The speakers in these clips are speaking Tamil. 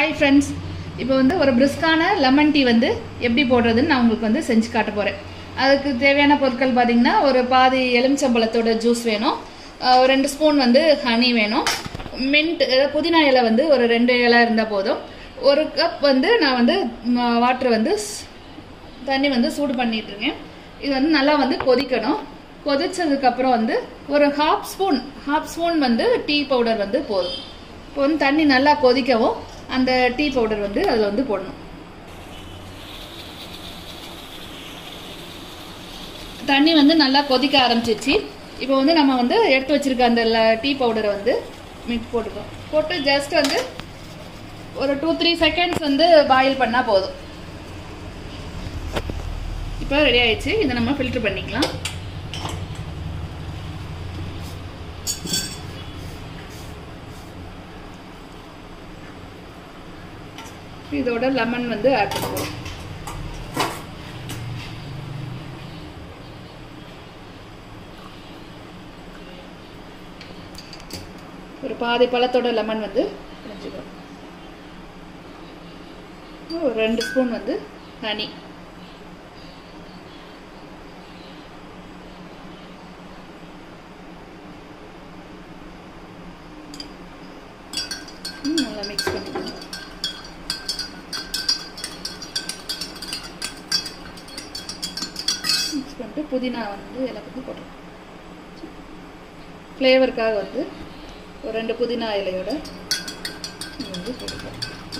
ஹாய் ஃப்ரெண்ட்ஸ் இப்போ வந்து ஒரு பிரிஸ்கான லெமன் டீ வந்து எப்படி போடுறதுன்னு நான் உங்களுக்கு வந்து செஞ்சு காட்ட போகிறேன் அதுக்கு தேவையான பொருட்கள் பார்த்தீங்கன்னா ஒரு பாதி எலுமிச்சம்பழத்தோட ஜூஸ் வேணும் அஹ் ஒரு ரெண்டு ஸ்பூன் வந்து ஹனி வேணும் மின்ட் அதாவது புதினா இலை வந்து ஒரு ரெண்டு இலை இருந்தால் போதும் ஒரு கப் வந்து நான் வந்து வாட்டர் வந்து ஸ்- தண்ணி வந்து சூடு பண்ணிட்டு இருக்கேன் இது வந்து நல்லா வந்து கொதிக்கணும் கொதிச்சதுக்கு அப்புறம் வந்து ஒரு ஹாஃப் ஸ்பூன் ஹாஃப் ஸ்பூன் வந்து டீ பவுடர் வந்து போதும் இப்போ வந்து தண்ணி நல்லா கொதிக்கவும் அந்த டீ பவுடர் வந்து அதில் வந்து போடணும் தண்ணி வந்து நல்லா கொதிக்க ஆரம்பிச்சிருச்சு இப்போ வந்து நம்ம வந்து எடுத்து வச்சிருக்க அந்த டீ பவுடரை வந்து மிக்ஸ் போட்டுக்கோம் போட்டு ஜஸ்ட் வந்து ஒரு டூ த்ரீ செகண்ட்ஸ் வந்து பாயில் பண்ணால் போதும் இப்போ ரெடி ஆயிடுச்சு இதை நம்ம ஃபில்டர் பண்ணிக்கலாம் இதோட லெமன் வந்து ஆட் பண்ணுவோம் ஒரு பாதி பழத்தோட லெமன் வந்து பிழிஞ்சுக்கிறோம் ஒரு ரெண்டு ஸ்பூன் வந்து ஹனி ம், நல்லா மிக்ஸ் பண்ணிக்கணும் மிக்ஸ் பண்ணிட்டு புதினா வந்து எல்லாத்துக்கும் போட்டுருவோம் ஃப்ளேவருக்காக வந்து ஒரு ரெண்டு புதினா இலையோட இது வந்து போட்டுக்கலாம்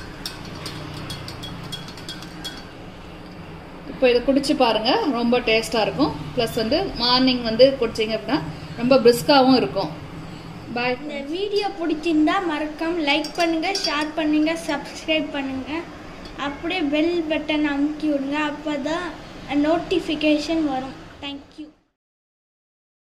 இப்போ இதை குடிச்சு பாருங்க ரொம்ப டேஸ்ட்டாக இருக்கும் ப்ளஸ் வந்து மார்னிங் வந்து குடிச்சிங்க அப்படின்னா ரொம்ப பிரிஸ்காவும் இருக்கும் பாய் இந்த வீடியோ பிடிச்சிருந்தா மறக்காம லைக் பண்ணுங்க ஷேர் பண்ணுங்க சப்ஸ்கிரைப் பண்ணுங்க அப்படியே பெல் பட்டன் அமுக்கி விடுங்க அப்பதான் நோட்டிஃபிகேஷன் வரும் தேங்க்யூ